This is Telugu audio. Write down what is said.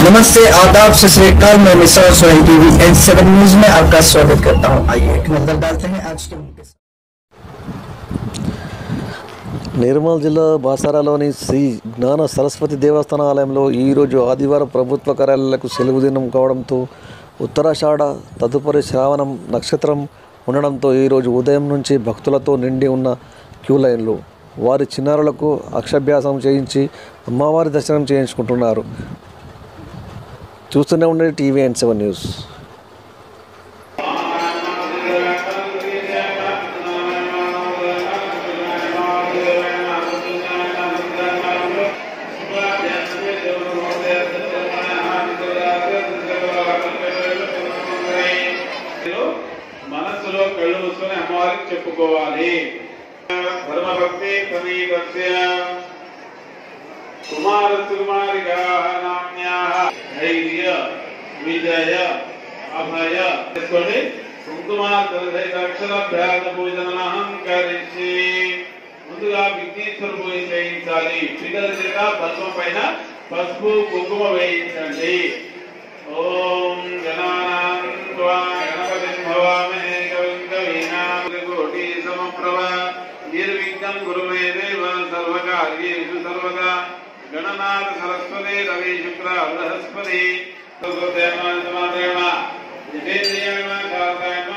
नमस्ते आदाब सत श्रीकाल मैं मिसर Sohail TV N seven news में आपका स्वागत करता हूं आइए एक नजर डालते हैं आज के मुख्य నిర్మల్ జిల్లా బాసారాలోని శ్రీ జ్ఞాన సరస్వతి దేవస్థాన ఆలయంలో ఈరోజు ఆదివారం ప్రభుత్వ కార్యాలయాలకు సెలవు దినం కావడంతో ఉత్తరాషాఢ తదుపరి శ్రావణం నక్షత్రం ఉండడంతో ఈరోజు ఉదయం నుంచి భక్తులతో నిండి ఉన్న క్యూ లైన్లు వారి చిన్నారులకు అక్షభ్యాసం చేయించి అమ్మవారి దర్శనం చేయించుకుంటున్నారు చూస్తూనే ఉండే టీవీ అండ్ సెవెన్ న్యూస్ మనస్సులో కళ్ళు మూసుకొని అమ్మవారికి చెప్పుకోవాలి ధర్మభక్తి సమీపస్య కుమార కుమారికా నామ్యాః ధైర్య విజయ అభయ చేసుకోండి కుంకుమ సహిత అక్షరాభ్యాస పూజన అహంకరించి ముందుగా విఘ్నేశ్వర పూజ చేయించాలి పిల్లల చేత భస్మం పైన పసుపు కుంకుమ వేయించండి ఓం గణానాం త్వా గణపతిం భవామహే కవిం కవీనామృకోటి సమప్రభ నిర్విఘ్నం కురుమే దేవ సర్వకార్యేషు సర్వదా గణనాథ సరస్వతి రవి శుక్ర బృహస్పతి సమాదేవ జితేంద్రియేణ శాస్త్రేణ